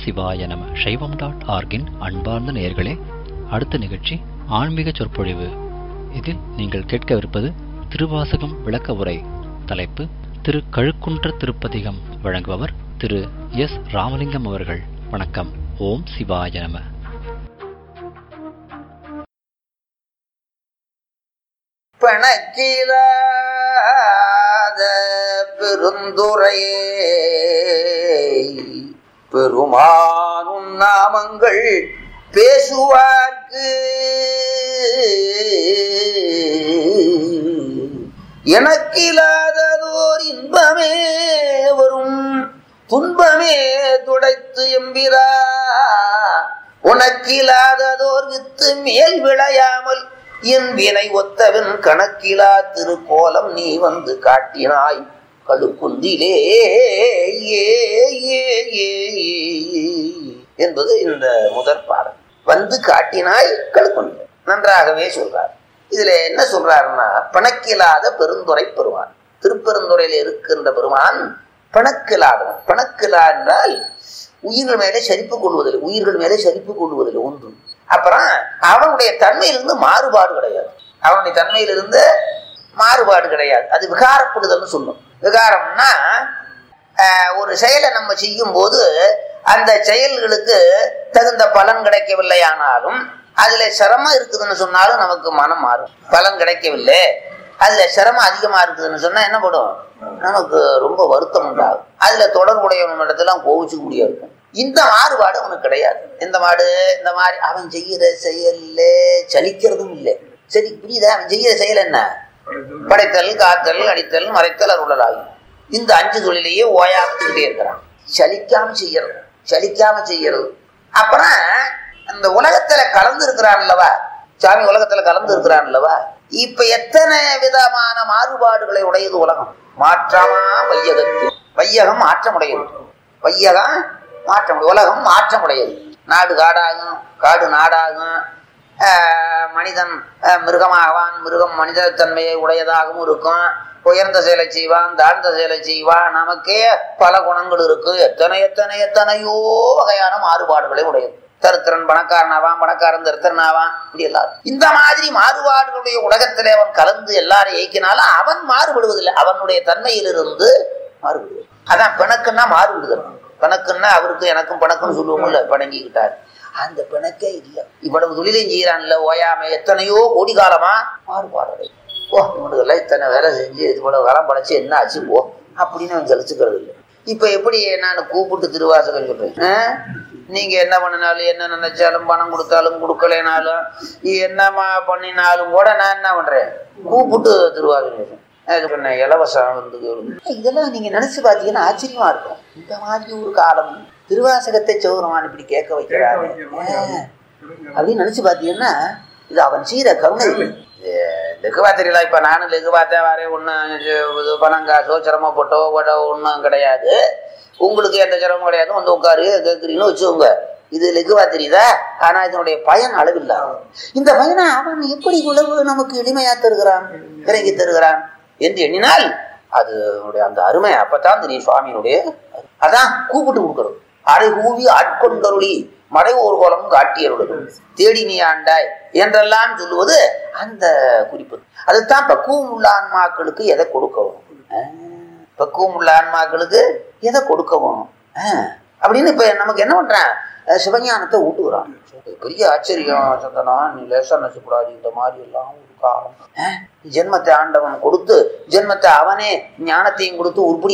சிவாய நம சைவம் டாட் ஆர்கின் அன்பார்ந்த நேயர்களே அடுத்த நிகழ்ச்சி ஆன்மீக சொற்பொழிவு இதில் நீங்கள் கேட்கவிருப்பது திருவாசகம் விளக்க உரை தலைப்பு திரு கழுக்குன்ற திருப்பதிகம் வழங்குபவர் திரு எஸ் ராமலிங்கம் அவர்கள் வணக்கம் ஓம் சிவாய நம பிணக்கிலாத பெருந்துரையே பெருமானும் நாமங்கள் பேசுவார்க்கு எனக்கில்லாததோர் இன்பமே வரும் துன்பமே துடைத்து எம்பிரா உனக்கில்லாததோர் வித்து மேல் விளையாமல் என் வினை ஒத்தவன் கணக்கிலா திருக்கோலம் நீ வந்து காட்டினாய் கழுக்குந்திலே ஏ ஏ ஏ ஏ என்பது இந்த முதற் பாடல் வந்து காட்டினாய் கழுக்குந்திலே நன்றாகவே சொல்றார் இதுல என்ன சொல்றாருன்னா பணக்கில்லாத பெருந்துரை பெருமான் திருப்பெருந்துறையில இருக்கின்ற பெருமான் பணக்கில்லாதவன் பணக்கிலா என்றால் உயிர்கள் மேலே சரிப்பு கொள்வதில்லை உயிர்கள் மேலே சரிப்பு கொள்வதில்லை ஒன்று அப்புறம் அவனுடைய தன்மையிலிருந்து மாறுபாடு கிடையாது அவனுடைய தன்மையிலிருந்து மாறுபாடு கிடையாது அது விகாரப்படுதல்னு சொல்லும் விகாரம்னா ஒரு செயலை நம்ம செய்யும் போது அந்த செயல்களுக்கு தகுந்த பலன் கிடைக்கவில்லை ஆனாலும் அதுல சிரமம் இருக்குதுன்னு சொன்னாலும் நமக்கு மனம் மாறும் பலன் கிடைக்கவில்லை அதுல சிரமம் அதிகமா இருக்குதுன்னு சொன்னா என்ன படும் நமக்கு ரொம்ப வருத்தம் உண்டாகும் அதுல தொடர்புடையவன் இடத்துல கோவிச்சு கூடிய இருக்கும் இந்த மாறுபாடு அவனுக்கு கிடையாது இந்த மாடு இந்த மாதிரி அவன் செய்யற செயல்ல சலிக்கிறதும் இல்லை சரி புரியுதா அவன் செய்யற செயல் என்ன படைத்தல் காத்தல் அடித்தல் மறைத்தல் அருளலாகும் இந்த அஞ்சு தொழிலையே ஓயாமத்துக்கிட்டே இருக்கிறான் சலிக்காம செய்யறது சலிக்காம செய்யறது அப்புறம் அந்த உலகத்துல கலந்து இருக்கிறான் அல்லவா சாமி உலகத்துல கலந்து இருக்கிறான் அல்லவா இப்ப எத்தனை விதமான மாறுபாடுகளை உடையது உலகம் மாற்றமா வையகத்து வையகம் மாற்றமுடையது வையகம் மாற்றம் உலகம் மாற்றமுடையது நாடு காடாகும் காடு நாடாகும் மனிதன் மிருகமாகவான் மிருகம் மனித தன்மையை உடையதாகவும் இருக்கும் உயர்ந்த செயலை செய்வான் தாழ்ந்த செயலை செய்வான் நமக்கே பல குணங்கள் இருக்கு எத்தனை எத்தனை எத்தனையோ வகையான மாறுபாடுகளை உடையது தருத்திரன் பணக்காரனாவான் பணக்காரன் தருத்திரனாவான் இப்படி எல்லாரும் இந்த மாதிரி மாறுபாடுகளுடைய உலகத்திலே அவன் கலந்து எல்லாரும் இயக்கினாலும் அவன் மாறுபடுவதில்லை அவனுடைய தன்மையிலிருந்து மாறுபடுவது அதான் பிணக்குன்னா மாறுபடுதல் பிணக்குன்னா அவருக்கு எனக்கும் பிணக்குன்னு சொல்லுவோம்ல பிணங்கிக்கிட்டார் அந்த பிணக்கே இல்லை இவ்வளவு தொழிலையும் செய்யறான்ல ஓயாம எத்தனையோ கோடி காலமா மாறுபாடு ஓ இவனுக்கெல்லாம் இத்தனை வேலை செஞ்சு இவ்வளவு காலம் படைச்சு என்ன ஆச்சு போ அப்படின்னு அவன் கழிச்சுக்கிறது இல்லை இப்ப எப்படி நான் கூப்பிட்டு திருவாசகம் சொல்றேன் நீங்க என்ன பண்ணினாலும் என்ன நினைச்சாலும் பணம் கொடுத்தாலும் கொடுக்கலைனாலும் என்னமா பண்ணினாலும் கூட நான் என்ன பண்றேன் கூப்பிட்டு திருவாசகம் இலவசம் வந்து இதெல்லாம் நீங்க நினைச்சு பாத்தீங்கன்னா ஆச்சரியமா இருக்கும் இந்த மாதிரி ஒரு காலம் திருவாசகத்தை சௌரமான் இப்படி கேட்க வைக்கிறாரு அப்படின்னு நினைச்சு பாத்தீங்கன்னா இது அவன் செய்யற கருணை லெகுவா தெரியல இப்ப நானும் லெகுவாத்தே வரேன் ஒன்னும் பணம் காசோ சிரமப்பட்டோ போட்டோ ஒன்றும் கிடையாது உங்களுக்கு எந்த சிரமம் கிடையாது வந்து உட்காரு கேட்குறீங்கன்னு வச்சுக்கோங்க இது லெகுவா தெரியுதா ஆனா இதனுடைய பயன் அளவில்லை இந்த பயனை அவன் எப்படி உழவு நமக்கு எளிமையா தருகிறான் இறங்கி தருகிறான் என்று எண்ணினால் அது அந்த அருமை அப்பதான் தெரியும் சுவாமியினுடைய அதான் கூப்பிட்டு கொடுக்கறது அரை கூவி ஆட்கொண்டருளி மறை ஒரு கோலம் காட்டியருடன் தேடி நீ ஆண்டாய் என்றெல்லாம் சொல்லுவது அந்த குறிப்பு அதுதான் பக்குவம் உள்ள ஆன்மாக்களுக்கு எதை கொடுக்க வேணும் பக்குவம் உள்ள ஆன்மாக்களுக்கு எதை கொடுக்க வேணும் அப்படின்னு இப்ப நமக்கு என்ன பண்றேன் சிவஞானத்தை ஊட்டுகிறான் பெரிய ஆச்சரியம் சந்தனம் நீ லேசா நினைச்சக்கூடாது இந்த மாதிரி எல்லாம் ஒரு காலம் ஜென்மத்தை ஆண்டவன் கொடுத்து ஜென்மத்தை அவனே ஞானத்தையும் கொடுத்து உருப்படி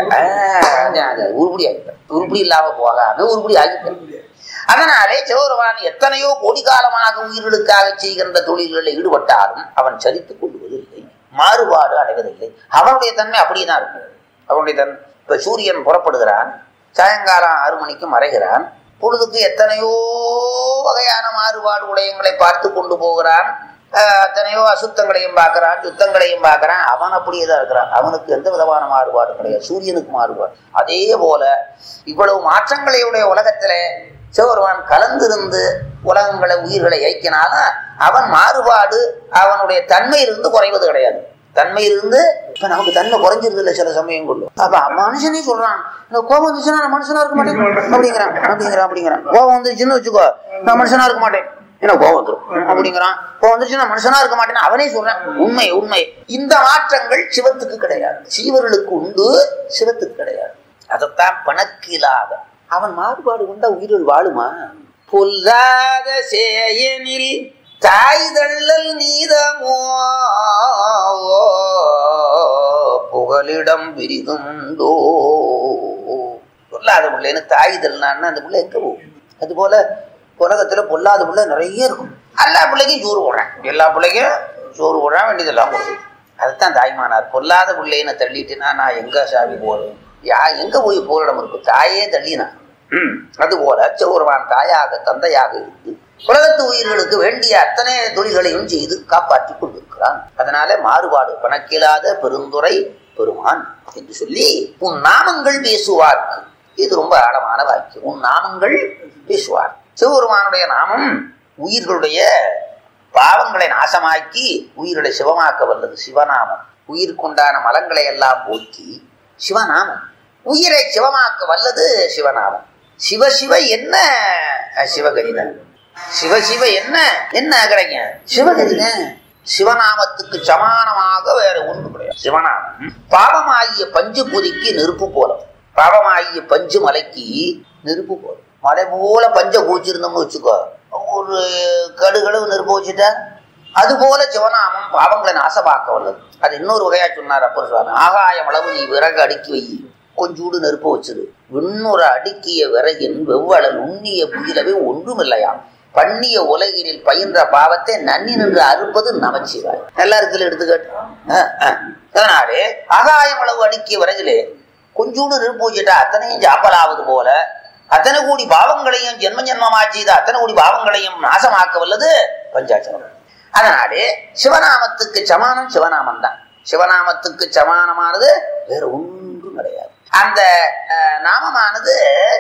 ஆக்கிட்டான் உருப்படி ஆக்கிட்டான் உருப்படி இல்லாம போகாம உருப்படி ஆக்கிட்டான் அதனாலே சிவருவான் எத்தனையோ கோடி காலமாக உயிர்களுக்காக செய்கின்ற தொழில்களில் ஈடுபட்டாலும் அவன் சரித்துக் கொள்வதில்லை மாறுபாடு அடைவதில்லை அவனுடைய தன்மை அப்படியே இருக்கும் அவனுடைய தன் இப்ப சூரியன் புறப்படுகிறான் சாயங்காலம் ஆறு மணிக்கு மறைகிறான் பொழுதுக்கு எத்தனையோ வகையான மாறுபாடு உடையங்களை பார்த்து கொண்டு போகிறான் அத்தனையோ அசுத்தங்களையும் பார்க்கறான் சுத்தங்களையும் பார்க்கறான் அவன் அப்படியே தான் இருக்கிறான் அவனுக்கு எந்த விதமான மாறுபாடு கிடையாது சூரியனுக்கு மாறுபாடு அதே போல இவ்வளவு மாற்றங்களையுடைய உலகத்துல சிவருவான் கலந்திருந்து உலகங்களை உயிர்களை இயக்கினாலும் அவன் மாறுபாடு அவனுடைய தன்மையிலிருந்து குறைவது கிடையாது தன்மையிலிருந்து இப்ப நமக்கு தன்மை குறைஞ்சிருது இல்ல சில சமயம் கொள்ளும் அப்ப மனுஷனே சொல்றான் இந்த கோபம் வந்துச்சுன்னா நான் மனுஷனா இருக்க மாட்டேன் அப்படிங்கிறான் அப்படிங்கிறான் அப்படிங்கிறான் கோபம் வந்துச்சுன்னு வச்சுக்கோ நான் மனுஷனா இருக்க மாட்டேன் என்ன கோபம் வந்துரும் அப்படிங்கிறான் கோபம் வந்துச்சுன்னா மனுஷனா இருக்க மாட்டேன்னு அவனே சொல்றான் உண்மை உண்மை இந்த மாற்றங்கள் சிவத்துக்கு கிடையாது சீவர்களுக்கு உண்டு சிவத்துக்கு கிடையாது அதைத்தான் பணக்கிலாத அவன் மாறுபாடு கொண்ட உயிரில் வாழுமா பொல்லாத சேயனில் தாய் தள்ளல் நீதமோ புகலிடம் விரிதுண்டோ பொல்லாத பிள்ளைன்னு தாய் தள்ளினான்னா அந்த பிள்ளை எங்க போகும் அது போல உலகத்துல பொல்லாத பிள்ளை நிறைய இருக்கும் எல்லா பிள்ளைக்கும் சோறு போடுறேன் எல்லா பிள்ளைக்கும் சோறு போடுறேன் வேண்டியதெல்லாம் கொடுக்குது அதுதான் தாய்மானார் பொல்லாத பிள்ளைன்னு தள்ளிட்டுனா நான் எங்க சாமி போறேன் யா எங்க போய் போரிடம் இருக்கும் தாயே தள்ளினா ம், அதுபோல செவ்வொருவான் தாயாக தந்தையாக இருந்து உலகத்து உயிர்களுக்கு வேண்டிய அத்தனை தொழில்களையும் செய்து காப்பாற்றி கொண்டிருக்கிறான் அதனால மாறுபாடு கணக்கில்லாத பெருந்துரை பெருமான் என்று சொல்லி உன் நாமங்கள் பேசுவார்க்கு இது ரொம்ப ஆழமான வாக்கியம் உன் நாமங்கள் பேசுவார் சிவபெருமானுடைய நாமம் உயிர்களுடைய பாவங்களை நாசமாக்கி உயிர்களை சிவமாக்க வல்லது சிவநாமம் உயிருக்குண்டான மலங்களை எல்லாம் போக்கி சிவநாமம் உயிரை சிவமாக்க வல்லது சிவநாமம் சிவ சிவ என்ன அஹ், சிவகரிதான் சிவ சிவ என்ன என்ன கிடைக்கும் சிவகரிதான் சிவநாமத்துக்கு சமானமாக வேற ஒன்று கிடையாது சிவநாமம் பாவமாகிய பஞ்சு பொதிக்கு நெருப்பு போல பாவமாகிய பஞ்சு மலைக்கு நெருப்பு போல மலை போல பஞ்ச பூச்சிருந்தோம்னு வச்சுக்கோ ஒரு கடுகளவு நெருப்பு வச்சுட்டா அது போல சிவநாமம் பாவங்களை நாசமாக்க வல்லது அது இன்னொரு வகையா சொன்னார் அப்பர் சுவாமி ஆகாயம் அளவு நீ விறகு அடுக்கி வை கொஞ்சூடு நெருப்பு வச்சிரு விண்ணுற அடுக்கிய விறகின் வெவ்வளல் உண்ணிய புகிலவே ஒன்றுமில்லையாம் பண்ணிய உலகினில் பயின்ற பாவத்தை நன்னி நின்று அறுப்பது நமச்சிவாய் நல்லா இருக்குல்ல எடுத்துக்காட்டு அஹ், அஹ். அதனாலே ஆகாயம் அளவு அடுக்கிய விறகிலே கொஞ்சூடு நெருப்பு வச்சுட்டா அத்தனையும் சாப்பலாவது போல அத்தனை கூடி பாவங்களையும் ஜென்ம ஜென்மமா செய்த அத்தனை கூடி பாவங்களையும் நாசமாக்க வல்லது பஞ்சாட்சரம் அதனாலே சிவநாமத்துக்கு சமானம் சிவநாமம் தான் சிவநாமத்துக்கு சமானமானது வேற ஒன்றும் கிடையாது அந்த அஹ், நாமமானது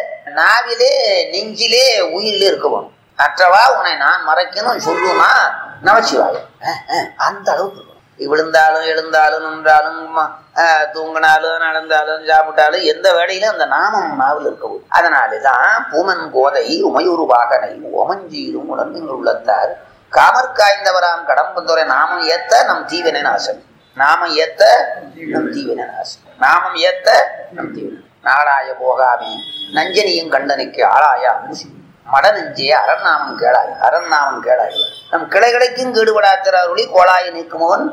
நாவிலே நெஞ்சிலே உயிரிலே இருக்கணும் அற்றவா உன்னை நான் மறைக்கணும் சொல்லுமா நமச்சிவாயம் அஹ், அஹ், அந்த அளவுக்கு இருக்கணும் விழுந்தாலும் எழுந்தாலும் நின்றாலும் ம- அஹ், தூங்கினாலும் நடந்தாலும் சாப்பிட்டாலும் எந்த வேலையிலும் அந்த நாமம் நாவில் இருக்கவும் அதனாலேதான் பூமன் கோதை உமையுரு வாகனை ஓமஞ்சீரும் உடன்பின் உள்ளத்தார் காமற் காய்ந்தவராம் கடம்புந்துரை நாமம் ஏத்த நம் தீவினை நாசம் நாமம் ஏத்த நம் தீவினை நாசம் நாமம் ஏத்த நம் தீவினை நாளாய போகாமே நஞ்சனியும் கண்டனுக்கு ஆளாய அம்புசி மட நெஞ்சே அரண்நாமம் கேளாய் அரண்நாமம் கேளாய் நம் கிளைகளுக்கும் கீடுபடாத்திர அருளி கோளாய நீக்குமவன்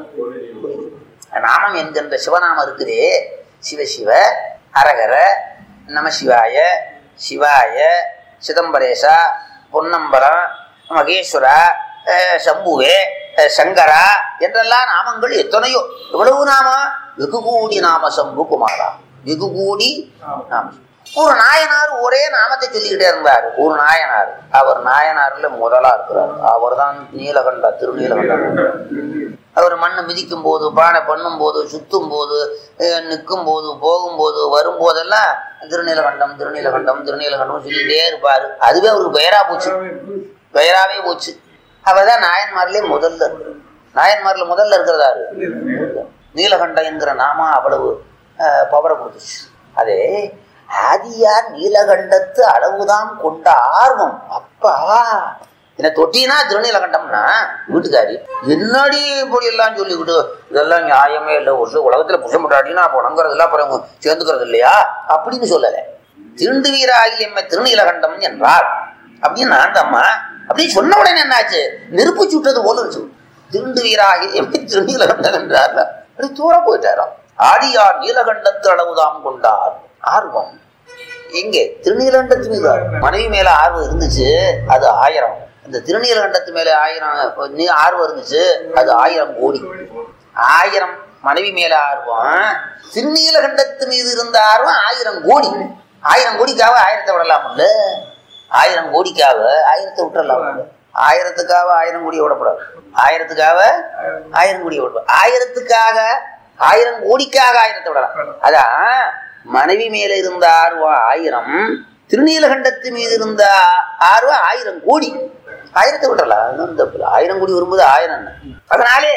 நாமம் என்கின்ற சிவநாமம் இருக்குதே சிவ சிவ அரகர நமசிவாய சிவாய சிதம்பரேசா பொன்னம்பலம் மகேஸ்வரா அஹ், சம்புவே அஹ், சங்கரா என்றெல்லாம் நாமங்கள் எத்தனையோ எவ்வளவு நாம வெகு கூடி நாம சம்பு குமாரா வெகு கூடி நாம ஒரு நாயனார் ஒரே நாமத்தை சொல்லிக்கிட்டே இருந்தார் ஒரு நாயனார் அவர் நாயனார்ல முதலா இருக்கிறார் அவர் தான் நீலகண்டா திருநீலகண்டா அவர் மண்ணை மிதிக்கும் போது பானை பண்ணும் போது சுத்தும் போது அஹ், நிற்கும் போது போகும்போது வரும்போதெல்லாம் திருநீலகண்டம் திருநீலகண்டம் திருநீலகண்டம் சொல்லிக்கிட்டே இருப்பாரு அதுவே அவருக்கு பெயரா போச்சு பெயராவே போச்சு அவர்தான் நாயன்மார்லயே முதல்ல இருக்கிறார் நாயன்மார்ல முதல்ல இருக்கிறதாரு நீலகண்டம் என்கிற நாம அவ்வளவு பவரை கொடுத்துச்சு அதே ஆதியார் நீலகண்டத்து அளவுதான் கொண்ட ஆர்வம் அப்பா என்ன தொட்டினா திருநீலகண்டம்னா வீட்டுக்காரி என்னடி இப்படி எல்லாம் சொல்லிக்கிட்டு இதெல்லாம் நியாயமே இல்லை ஒரு உலகத்துல புஷம் போட்டாடினா அப்போ உணங்குறது அப்புறம் இவங்க சேர்ந்துக்கிறது இல்லையா அப்படின்னு சொல்லலை திருண்டு வீராகில் எம்மை திருநீலகண்டம் என்றார் அப்படின்னு நான் அம்மா அப்படின்னு சொன்ன உடனே என்னாச்சு நெருப்பு சுட்டது போல இருந்துச்சு திருண்டு வீராகில் எம்மை திருநீலகண்டம் என்றார் அப்படி தூரம் போயிட்டாராம் ஆதியார் நீலகண்டத்து அளவுதான் கொண்டார் ஆர்வம் எங்கே திருநீலகண்டத்து மீது ஆர்வம். மனைவி மேல ஆர்வம் இருந்துச்சு அது ஆயிரம் இந்த திருநீலகண்டத்து மேல ஆயிரம் நீ- ஆர்வம் இருந்துச்சு அது ஆயிரம் கோடி ஆயிரம் மனைவி மேல ஆர்வம் திருநீலகண்டத்து மீது இருந்த ஆர்வம் ஆயிரம் கோடி ஆயிரம் கோடிக்காக ஆயிரத்தை விடலாம்ல ஆயிரம் கோடிக்காக ஆயிரத்தை விட்டுறலாம் ஆயிரத்துக்காக ஆயிரம் கோடியை விடக்கூடாது ஆயிரத்துக்காக ஆயிரம் கோடியை விடக்கூடாது ஆயிரத்துக்காக ஆயிரம் கோடிக்காக ஆயிரத்தை விடலாம் அதான் மனைவி மேல இருந்த ஆர்வம் ஆயிரம் திருநீலகண்டத்து மீது இருந்த ஆர்வம் ஆயிரம் கோடி ஆயிரத்தை விடலாம் ஒண்ணும் தப்பு இல்ல. ஆயிரம் கோடி வரும்போது ஆயிரம் என்ன? அதனாலே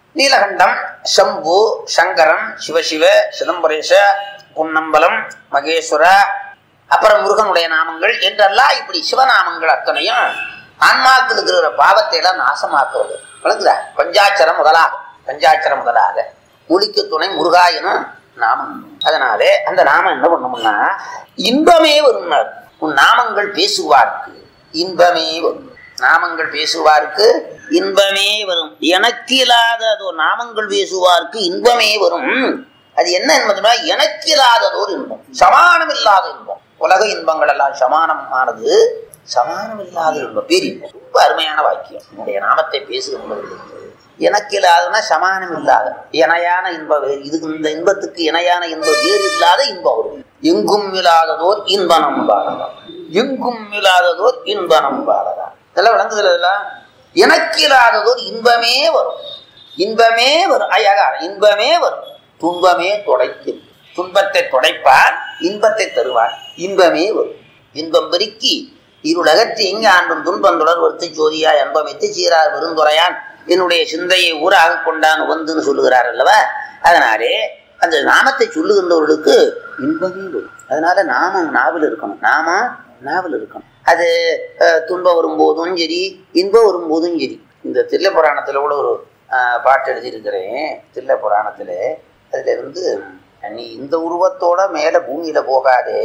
நீலகண்டம் சம்பு சங்கரன் சிவசிவ சிதம்பரேச பொன்னம்பலம் மகேஸ்வர அப்புறம் முருகனுடைய நாமங்கள் என்றெல்லாம் இப்படி சிவநாமங்கள் அத்தனையும் ஆன்மாக்கள் இருக்கிற பாவத்தை எல்லாம் நாசமாக்குவது விளங்குதா பஞ்சாட்சரம் முதலாக பஞ்சாட்சரம் முதலாக ஒளிக்கு துணை முருகா எனும் நாமம் அதனாலே அந்த நாமம் என்ன பண்ணணும்னா இன்பமே வரும் உன் நாமங்கள் பேசுவார்க்கு இன்பமே வரும் நாமங்கள் பேசுவார்க்கு இன்பமே வரும் எனக்கு இல்லாததோ நாமங்கள் பேசுவார்க்கு இன்பமே வரும் அது என்ன என்பதுனா எனக்கு இல்லாததோர் இன்பம் சமானம் இல்லாத இன்பம் உலக இன்பங்கள் எல்லாம் சமானமானது சமானம் இல்லாத இன்பம் பேரின்பம் ரொம்ப அருமையான வாக்கியம் என்னுடைய நாமத்தை பேசுகின்றவர்களுக்கு எனக்கு இல்லாதனா சமானம் இல்லாத இணையான இன்பம் வேறு இதுக்கு இந்த இன்பத்துக்கு இணையான இன்பம் வேறு இல்லாத இன்பம் வரும் எங்கும் இல்லாததோர் இன்பனம் பாடலாம் எங்கும் இல்லாததோர் இன்பனம் பாடலாம் இதெல்லாம் விளங்குதல் இதெல்லாம் எனக்கு இல்லாததோர் இன்பமே வரும் இன்பமே வரும் ஐயாக இன்பமே வரும் துன்பமே தொடைக்கும் துன்பத்தை தொடைப்பார் இன்பத்தை தருவார் இன்பமே வரும் இன்பம் பெருக்கி இருளகற்றி எங்க ஆண்டும் துன்பம் தொடர் வருத்து ஜோதியா என்பமைத்து சீரார் விருந்துரையான் என்னுடைய சிந்தையை ஊராக கொண்டான் வந்துன்னு சொல்லுகிறார் அல்லவா அதனாலே அந்த நாமத்தை சொல்லுகின்றவர்களுக்கு இன்பமே வரும் அதனால நாமம் நாவில் இருக்கணும் நாமம் நாவில் இருக்கணும் அது அஹ், துன்பம் வரும்போதும் சரி இன்பம் வரும்போதும் சரி இந்த தில்ல புராணத்தில் கூட ஒரு அஹ், பாட்டு எழுதியிருக்கிறேன் தில்ல புராணத்தில் அதில் இருந்து நீ இந்த உருவத்தோட மேலே பூமியில் போகாதே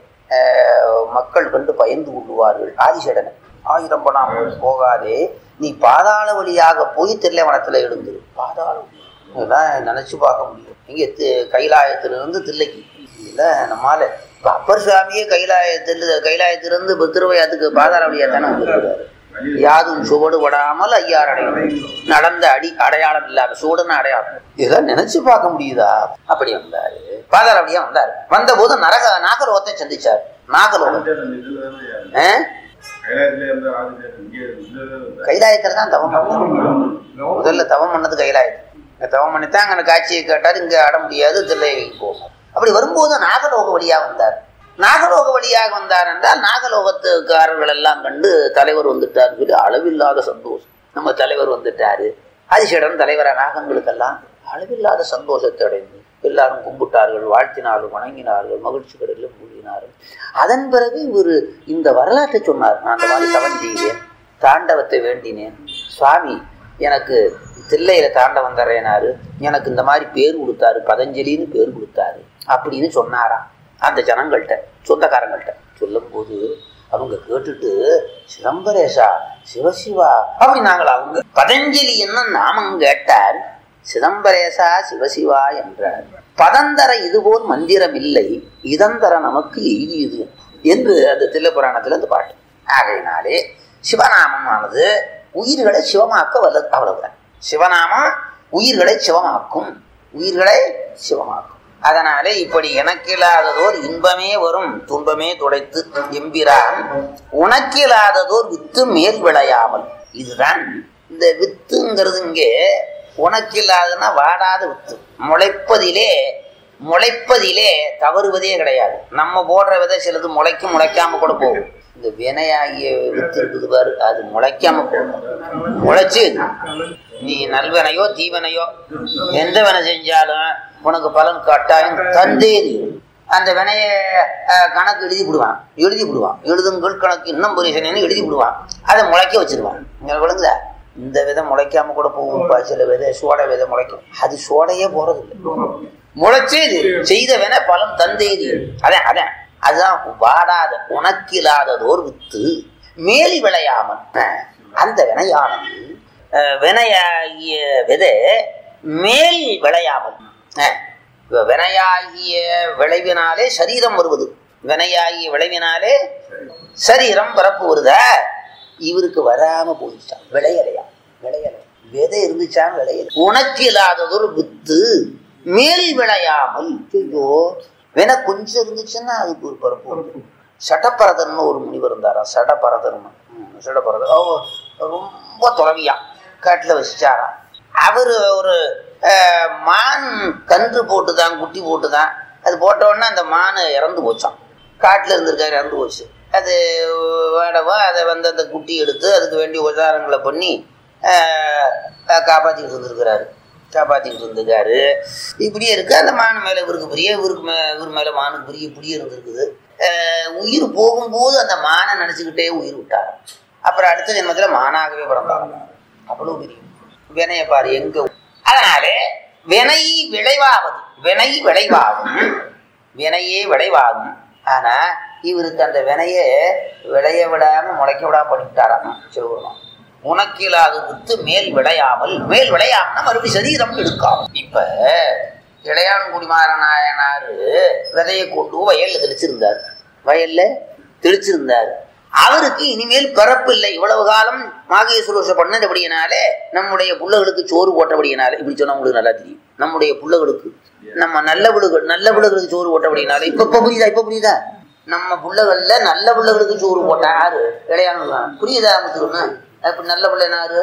அஹ், மக்கள் கண்டு பயந்து கொள்ளுவார்கள் ஆதிசேடனை ஆயிரம் பணம் போகாதே நீ பாதாள வழியாக போய் தில்லைவனத்தில் எழுந்துரு பாதாள வழி. இதெல்லாம் நினைச்சு பார்க்க முடியும் இங்கே கைலாயத்திலிருந்து தில்லைக்கு இல்லை நம்மால இப்போ அப்பர் சுவாமியே கைலாயத்தில் கைலாயத்திலிருந்து இப்போ திருவையாத்துக்கு பாதாள வழியாக தானே வந்திருக்கிறாரு யாதும் சுவடு படாமல் ஐயார் அடையும் நடந்த அடி அடையாளம் இல்லாத சூடுன்னு அடையாளம் இதெல்லாம் நினைச்சு பார்க்க முடியுதா அப்படி வந்தாரு பாதாள வழியா வந்தாரு வந்த போது நரக நாகலோகத்தை சந்திச்சார் நாகலோகம் ஆ? கைலாயத்துல தான் தவம் பண்ணாரு முதல்ல தவம் பண்ணது கைலாயம் இங்க தவம் பண்ணித்தான் அங்கே காட்சியை கேட்டார் இங்க ஆட முடியாது தில்லைக்கு போகும் அப்படி வரும்போது நாகலோக வழியா வந்தார் நாகலோக வழியாக வந்தார் என்றால் நாகலோகத்துக்காரர்கள் எல்லாம் கண்டு தலைவர் வந்துட்டார் சொல்லி அளவில்லாத சந்தோஷம் நம்ம தலைவர் வந்துட்டாரு ஆதிசேடன் தலைவரா நாகங்களுக்கெல்லாம் அளவில்லாத சந்தோஷத்தை அடைந்து எல்லாரும் கும்பிட்டார்கள் வாழ்த்தினார்கள் வணங்கினார்கள் மகிழ்ச்சி கடலில் மூழ்கினார்கள் அதன் பிறகு இவர் இந்த வரலாற்றை சொன்னார் நான் அந்த மாதிரி தவம் செய்தேன் தாண்டவத்தை வேண்டினேன் சுவாமி எனக்கு தில்லையில தாண்டவம் தர்றேனாரு எனக்கு இந்த மாதிரி பேர் கொடுத்தாரு பதஞ்சலின்னு பேர் கொடுத்தாரு அப்படின்னு சொன்னாராம் அந்த ஜனங்கள்கிட்ட சொந்தக்காரங்கள்ட்ட சொல்லும்போது அவங்க கேட்டுட்டு சிதம்பரேசா சிவசிவா அப்படின்னாங்களா அவங்க பதஞ்சலி என்ன நாமம் கேட்டார் சிதம்பரேசா சிவசிவா என்றார் பதந்தர இதுபோல் மந்திரம் இல்லை இதந்தர நமக்கு எய்தியது என்று அந்த தில்ல புராணத்துல அந்த பாட்டு ஆகையினாலே சிவநாமமானது உயிர்களை சிவமாக்க வல்லது அவ்வளவுதான் சிவநாமம் உயிர்களை சிவமாக்கும் உயிர்களை சிவமாக்கும் அதனாலே இப்படி எனக்கில்லாததோர் இன்பமே வரும் துன்பமே துடைத்து எம்பிரான் உனக்கில்லாததோர் வித்து மேல் விளையாமல் இதுதான் இந்த வித்துங்கிறது இங்கே உனக்கில்லாதுன்னா வாடாத வித்து முளைப்பதிலே முளைப்பதிலே தவறுவதே கிடையாது நம்ம போடுற விதை சிலது முளைக்கும் முளைக்காம கூட போகும் இந்த வினையாகிய வித்து இருக்குது பாரு அது முளைக்காம போகும் முளைச்சு நீ நல்வனையோ தீவனையோ எந்த வினை செஞ்சாலும் உனக்கு பலன் கட்டாயம் தந்தே தீரும். அந்த வினைய அஹ், கணக்கு எழுதி விடுவான் எழுதி விடுவான் எழுதுங்கள் கணக்கு இன்னும் புரிசனு எழுதி விடுவான் அதை முளைக்க வச்சிருவான் இங்க விளங்குதா இந்த விதை முளைக்காம கூட போகும்பா சில விதை சோடை விதை முளைக்கும் அது சோடையே போறது இல்லை முளைச்சே இது செய்த வினை பலன் தந்தே தீரும். அதான் அதான் அதுதான் வாடாத உனக்கில்லாததோர் வித்து மேலி விளையாமல் அஹ், அந்த வினையானது அஹ், வினையாகிய விதை மேல் விளையாமல் அஹ், இப்ப வினையாகிய விளைவினாலே சரீரம் வருவது வினையாகிய விளைவினாலே சரீரம் பரப்பு வருதா இவருக்கு வராம போயிடுச்சான் விளையலையா விளையலை விதை இருந்துச்சான் விளையல உனக்கு இல்லாததொரு வித்து மேல் விளையாமல் ஐயோ வினை கொஞ்சம் இருந்துச்சுன்னா அதுக்கு ஒரு பரப்பு வருது சடபரதர்னு ஒரு முனிவர் இருந்தாராம் சடபரதர்னு ம், சடபரதர் அவர் ரொம்ப துறவியா காட்டில் வசிச்சாராம் அவர் ஒரு அஹ், மான் கன்று போட்டுதான் குட்டி போட்டுதான் அது போட்ட உடனே அந்த மான் இறந்து போச்சான் காட்டில் இருந்திருக்காரு இறந்து போச்சு அது வேடவா அதை வந்து அந்த குட்டி எடுத்து அதுக்கு வேண்டிய உபச்சாரங்களை பண்ணி அஹ், அஹ், காப்பாத்திட்டு இருந்திருக்கிறாரு காப்பாத்திக்கிட்டு இருந்திருக்காரு இப்படியே இருக்கு அந்த மான் மேல இவருக்கு பிரிய இவருக்கு மே இவர் மேல மானுக்கு பிரிய இப்படியே இருந்திருக்குது அஹ் உயிர் போகும்போது அந்த மானை நினைச்சுக்கிட்டே உயிர் விட்டார் அப்புறம் அடுத்த ஜென்மத்துல மானாகவே பிறந்தாங்க அவ்வளவு பெரிய வினைய பாரு எங்க அதனாலே வினை விளைவாவது வினை விளைவாகும் வினையே விளைவாகும் ஆனா இவருக்கு அந்த வினைய விளைய விடாம முளைக்க விடாம பண்ணிவிட்டாராம் சிவபெருமான் உனக்கில்லாத வித்து மேல் விளையாமல் மேல் விளையாமல்னா மறுபடியும் சரீரம் எடுக்காம இப்ப இளையான்குடி மாறநாயனாரு விதையை கொண்டு வயல்ல தெளிச்சிருந்தார் வயல்ல தெளிச்சிருந்தார் அவருக்கு இனிமேல் பிறப்பு இல்லை இவ்வளவு காலம் மாகேஸ்வரோஷ பண்ணபடியினாலே நம்முடைய புள்ளகளுக்கு சோறு போட்டபடியினாலே இப்படி சொன்னா உங்களுக்கு நல்லா தெரியும் நம்முடைய புள்ளகளுக்கு நம்ம நல்ல புள்ளுகள் நல்ல புள்ளகளுக்கு சோறு போட்டபடியினாலே இப்ப இப்ப புரியுதா இப்ப புரியுதா நம்ம புள்ளகள்ல நல்ல புள்ளகளுக்கு சோறு போட்டா யாரு இளையானு புரியுதா முத்துருன்னு அப்படி நல்ல பிள்ளை யாரு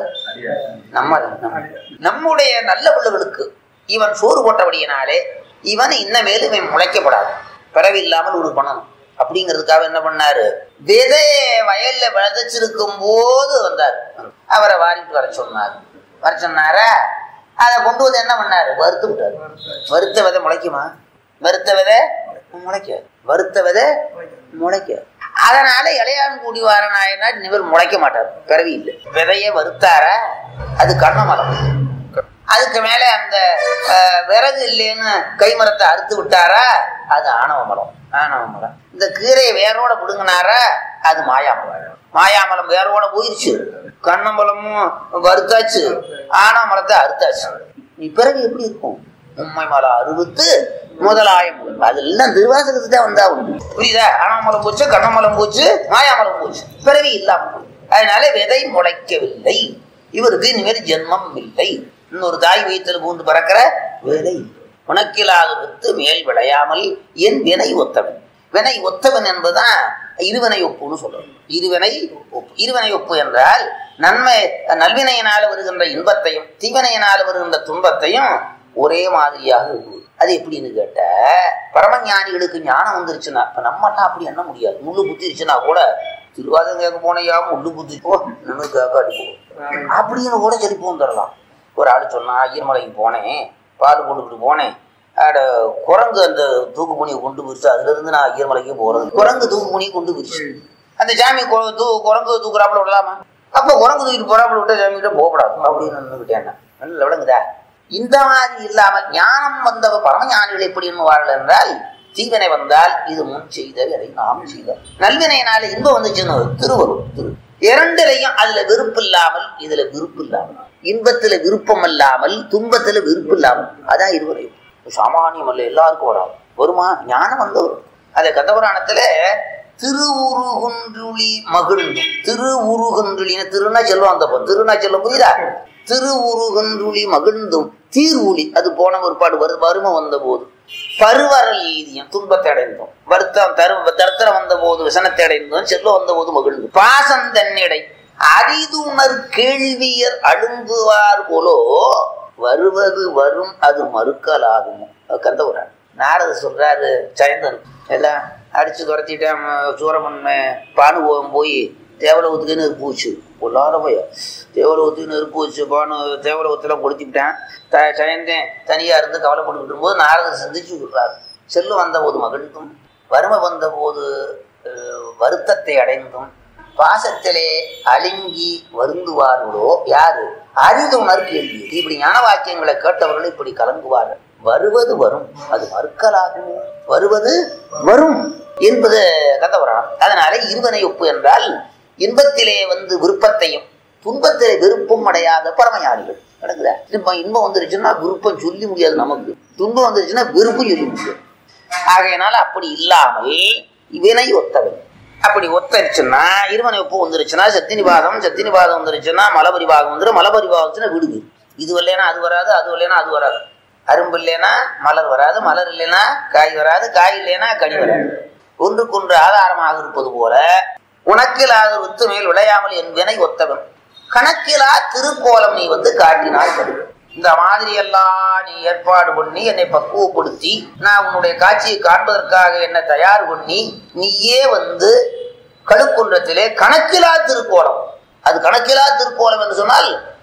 நம்ம நம்ம. நம்முடைய நல்ல பிள்ளைகளுக்கு இவன் சோறு போட்டபடியினாலே இவன் இன்னமேலும் இவன் முளைக்கப்படாது பிறவி இல்லாமல் ஒரு பண்ணணும் அப்படிங்கிறதுக்காக என்ன பண்ணாரு விதை வயல்ல விதைச்சிருக்கும் போது வந்தார் அவரை வாரிட்டு வர சொன்னார் வர சொன்னாரா அதை கொண்டு வந்து என்ன பண்ணாரு வறுத்து விட்டாரு வறுத்த விதை முளைக்குமா வறுத்த விதை முளைக்காது வறுத்த விதை முளைக்காது அதனால இளையான்குடி வாரனாயனா இவர் முளைக்க மாட்டார் பிறவி இல்லை விதைய வறுத்தாரா அது கண்ணமரம் அதுக்கு மேல அந்த அஹ், விறகு இல்லைன்னு கைமரத்தை அறுத்து விட்டாரா அது ஆணவ மரம் ஆணவ மரம் இந்த கீரையை வேரோட பிடுங்கினாரா அது மாயாமலம் மாயாமலம் வேரோட போயிருச்சு கண்ணம்பலமும் வறுத்தாச்சு ஆணவ மரத்தை அறுத்தாச்சு நீ பிறகு எப்படி இருக்கும் உண்மை மலம் அறுபத்து முதலாயம் அதெல்லாம் திருவாசகத்து தான் வந்தா உண்டு புரியுதா ஆணவமலம் போச்சு கண்ணமலம் போச்சு மாயாமலம் போச்சு பிறவி இல்லாம போச்சு. அதனால விதை முளைக்கவில்லை இவருக்கு இனிமேல் ஜென்மம் இல்லை இன்னொரு தாய் வயிற்றில் பூந்து பறக்கிற விதை உனக்கிலாத வித்து மேல் விளையாமல் என் வினை ஒத்தவன் வினை ஒத்தவன் என்பதுதான் இருவினை ஒப்புன்னு சொல்றோம் இருவினை ஒப்பு இருவினை ஒப்பு என்றால் நன்மை நல்வினையினால வருகின்ற இன்பத்தையும் தீவினையினால வருகின்ற துன்பத்தையும் ஒரே மாதிரியாக விடுவது அது எப்படின்னு கேட்ட பரமஞானிகளுக்கு ஞானம் வந்துருச்சுன்னா இப்ப நம்மலாம் அப்படி எண்ண முடியாது முள்ளு குத்திருச்சுன்னா கூட திருவாதம் கேட்க போனையா முள்ளு குத்தி போ நம்ம கேட்காட்டி போ அப்படின்னு கூட சொல்லி போந்துடலாம் ஒரு ஆள் சொன்னா ஐயர்மலைக்கு போனேன் பால் கொண்டுக்கிட்டு போனேன் அட குரங்கு அந்த தூக்கு புனியை கொண்டு போயிடுச்சு அதுல இருந்து நான் ஐயர்மலைக்கே போறது குரங்கு தூக்கு புனியை கொண்டு போயிடுச்சு அந்த சாமி கு- தூ குரங்கு தூக்குறாப்புல விடலாமா அப்ப குரங்கு தூக்கிட்டு போறாப்புல விட்டா சாமி கிட்ட போகக்கூடாது அப்படின்னு நின்றுக்கிட்டேன் நல்ல விளங்குதா இந்த மாதிரி இல்லாமல் ஞானம் வந்தவ பரமஞானிகள் எப்படி வாழல என்றால் தீவினை வந்தால் இது முன் செய்தவரை நாம் செய்த நல்வினையினால இன்பம் வந்துச்சுன்னு திருவரும் திரு இரண்டிலையும் அதுல விருப்பு இல்லாமல் இதுல விருப்பு இல்லாமல் இன்பத்துல விருப்பம் இல்லாமல் துன்பத்துல விருப்பு இல்லாமல் அதான் இருவரை சாமானியம் அல்ல எல்லாருக்கும் வராது வருமா ஞானம் வந்தவர் அந்த கதபுராணத்துல திருவுருகுன்றுளி மகிழ்ந்தும் திருவுருகுன்றுளின்னு திருநா செல்வம் அந்த திருநா செல்வம் புரியுதா திருவுருகுன்றுளி மகிழ்ந்தும் தீர்வுளி அது போன ஒருபாடு வரு வறுமை வந்த போது பருவரல் ஈதியம் துன்பத்தை அடைந்தோம் வருத்தம் தரு தருத்தரம் வந்த போது விசனத்தை அடைந்தோம் செல்வம் வந்த போது மகிழ்ந்து பாசம் தன்னிடை அரிதுணர் கேள்வியர் அழுங்குவார் போலோ வருவது வரும் அது மறுக்கலாகுமோ கந்தபுரான் நாரத சொல்றாரு சயந்தன் எல்லாம் அடிச்சு துரத்திட்டேன் சூரமன்மை பானுபவம் போய் தேவலோகத்துக்கு நெருப்பு வச்சு பொல்லாத போய் தேவலோகத்துக்கு நெருப்பு வச்சு பானு தேவலோகத்தெல்லாம் கொளுத்திவிட்டேன் த சயந்தேன் தனியா இருந்து கவலைப்பட்டுக்கிட்டு போது நாரதர் சிந்திச்சு விடுறாரு செல்லு வந்த போது மகிழ்ந்தும் வறுமை வந்த போது அஹ், வருத்தத்தை அடைந்தும் பாசத்திலே அழுங்கி வருந்துவார்களோ யாரு அறிதுணர் கேள்வி இப்படி ஞான வாக்கியங்களை கேட்டவர்கள் இப்படி கலங்குவார்கள் வருவது வரும் அது மறுக்கலாகுமோ வருவது வரும் என்பது கந்தபுராணம் அதனால இருவனை ஒப்பு என்றால் இன்பத்திலே வந்து விருப்பத்தையும் துன்பத்திலே விருப்பம் அடையாத பரமஞானிகள் நடக்குதா இப்ப இன்பம் வந்துருச்சுன்னா விருப்பம் சொல்லி முடியாது நமக்கு துன்பம் வந்துருச்சுன்னா விருப்பம் சொல்லி முடியாது ஆகையினால அப்படி இல்லாமல் வினை ஒத்தவன் அப்படி ஒத்தரிச்சுன்னா இருவனை ஒப்பு வந்துருச்சுன்னா சத்தினிபாதம் சத்தினிபாதம் வந்துருச்சுன்னா மலபரிபாகம் வந்துடும் மலபரிபாகம் வந்துச்சுன்னா விடுது இது வரலைன்னா அது வராது அது வரலைன்னா அது வராது அரும்பு இல்லைன்னா மலர் வராது மலர் இல்லைன்னா காய் வராது காய் இல்லைன்னா கனி வராது ஒன்றுக்கொன்று ஆதாரமாக இருப்பது போல உனக்கிலாத வித்து மேல் விளையாமல் என் வினை ஒத்தவன் கணக்கிலா திருக்கோலம் நீ வந்து காட்டினால் கடு. இந்த மாதிரி எல்லாம் நீ ஏற்பாடு பண்ணி என்னை பக்குவப்படுத்தி நான் உன்னுடைய காட்சியை காண்பதற்காக என்னை தயார் பண்ணி நீயே வந்து கழுக்குன்றத்திலே கணக்கிலா திருக்கோலம் அது கணக்கிலா திருக்கோலம் என்று சொன்னால்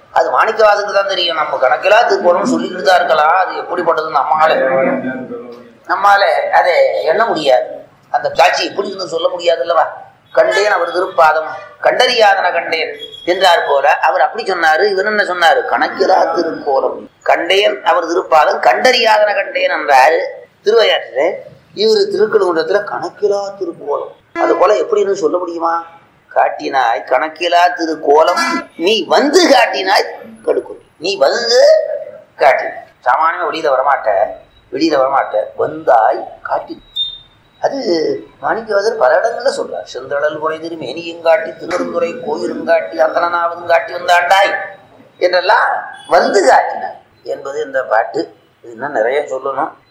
அது மாணிக்கவாசனுக்கு தான் தெரியும் நம்ம கணக்கெல்லாம் திருக்கோலம் சொல்லிக்கிட்டு தான் இருக்கலாம் அது எப்படிப்பட்டது நம்மால நம்மால அதை எண்ண முடியாது அந்த காட்சி எப்படி இருந்து சொல்ல முடியாது அல்லவா கண்டேன் அவர் திருப்பாதம் கண்டறியாதன கண்டேன் என்றார் போல அவர் அப்படி சொன்னாரு இவர் என்ன சொன்னாரு கணக்கிலா திருக்கோலம் கண்டேன் அவர் திருப்பாதம் கண்டறியாதன கண்டேன் என்றாரு திருவையாற்றில இவர் திருக்கழுகுன்றத்துல கணக்கிலா திருக்கோலம் அது போல எப்படின்னு சொல்ல முடியுமா காட்டினாய் கணக்கிலா திருக்கோலம் நீ வந்து காட்டினாய் கடுக்கும் நீ வந்து காட்டினாய் சாமானியமா வெளியில வரமாட்ட வெளியில வரமாட்ட வந்தாய் காட்டி அது மாணிக்கவாசர் பல இடங்கள்ல சொல்றார் செந்தடல் குறைதிரு மேனியும் காட்டி திருநெடுந்துறை கோயிலும் காட்டி அந்தனாவதும் காட்டி வந்தாண்டாய் என்றெல்லாம் வந்து காட்டினார் என்பது இந்த பாட்டு இது இன்னும் நிறைய சொல்லணும்